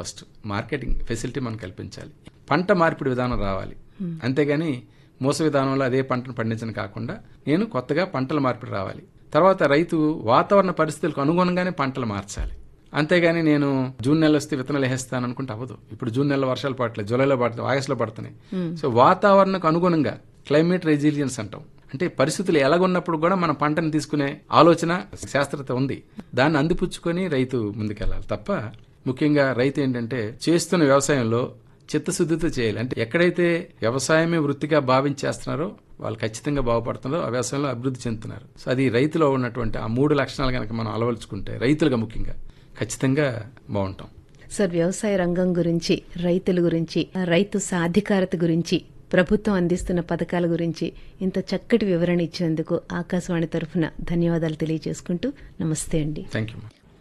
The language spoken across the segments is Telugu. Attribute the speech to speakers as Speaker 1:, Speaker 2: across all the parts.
Speaker 1: ఫస్ట్ మార్కెటింగ్ ఫెసిలిటీ మనం కల్పించాలి పంట మార్పిడి విధానం రావాలి అంతేగాని మోస విధానంలో అదే పంటను పండించడం కాకుండా నేను కొత్తగా పంటల మార్పిడి రావాలి తర్వాత రైతు వాతావరణ పరిస్థితులకు అనుగుణంగానే పంటలు మార్చాలి అంతేగాని నేను జూన్ నెల వస్తే విత్తనాలు వేస్తాను అనుకుంటే అవ్వదు ఇప్పుడు జూన్ నెలలో వర్షాలు పడట్లేదు జూలైలో పడుతుంది ఆగస్టులో పడుతున్నాయి సో వాతావరణకు అనుగుణంగా క్లైమేట్ రెసిలియన్స్ అంటాం అంటే పరిస్థితులు ఎలాగున్నప్పుడు కూడా మన పంటను తీసుకునే ఆలోచన శాస్త్రత ఉంది దాన్ని అందిపుచ్చుకొని రైతు ముందుకెళ్ళాలి తప్ప ముఖ్యంగా రైతు ఏంటంటే చేస్తున్న వ్యవసాయంలో చిత్తశుద్ధితో చేయాలి అంటే ఎక్కడైతే వ్యవసాయమే వృత్తిగా భావించి చేస్తున్నారో వాళ్ళు ఖచ్చితంగా బాగుపడుతున్నారో ఆ వ్యవసాయంలో అభివృద్ధి చెందుతున్నారు సో అది రైతులో ఉన్నటువంటి ఆ మూడు లక్షణాలు కనుక మనం అలవలుచుకుంటే రైతులుగా ముఖ్యంగా ఖచ్చితంగా బాగుంటాం
Speaker 2: సార్ వ్యవసాయ రంగం గురించి రైతుల గురించి రైతు సాధికారత గురించి ప్రభుత్వం అందిస్తున్న పథకాల గురించి ఇంత చక్కటి వివరణ ఇచ్చినందుకు ఆకాశవాణి తరఫున ధన్యవాదాలు తెలియజేసుకుంటూ నమస్తే అండి
Speaker 1: థ్యాంక్ యూ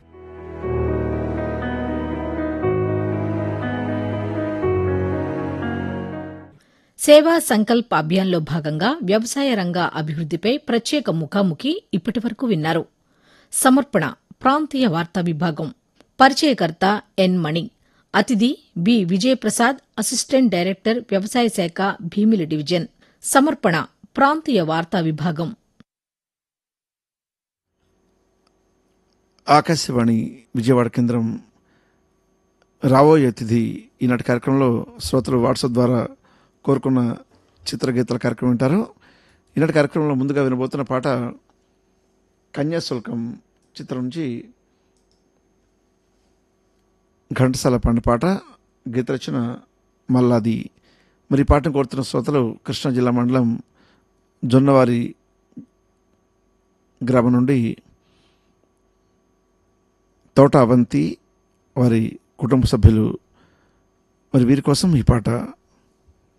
Speaker 3: సేవా సంకల్ప్ అభియాన్లో భాగంగా వ్యవసాయ రంగ అభివృద్దిపై ప్రత్యేక ముఖాముఖి ఇప్పటివరకు విన్నారు సమర్పణ ప్రాంతీయ వార్తా విభాగం పరిచయకర్త ఎన్ మణి అతిథి బి విజయప్రసాద్ అసిస్టెంట్ డైరెక్టర్ వ్యవసాయ శాఖ భీమిలి డివిజన్ సమర్పణ ప్రాంతీయ వార్తా విభాగం
Speaker 4: ఆకాశవాణి విజయవాడ కేంద్రం రాబోయే అతిథి ఈనాటి కార్యక్రమంలో శ్రోతలు వాట్సాప్ ద్వారా కోరుకున్న చిత్రగీతాల కార్యక్రమం వింటారు ఈనాటి కార్యక్రమంలో ముందుగా వినబోతున్న పాట కన్యాశుల్కం చిత్రం నుంచి ఘంటసాల పండు పాట గీత రచన మల్లాది మరి ఈ పాటను కోరుతున్న శ్రోతలు కృష్ణా జిల్లా మండలం జొన్నవారి గ్రామం నుండి తోట అవంతి వారి కుటుంబ సభ్యులు మరి వీరి కోసం ఈ పాట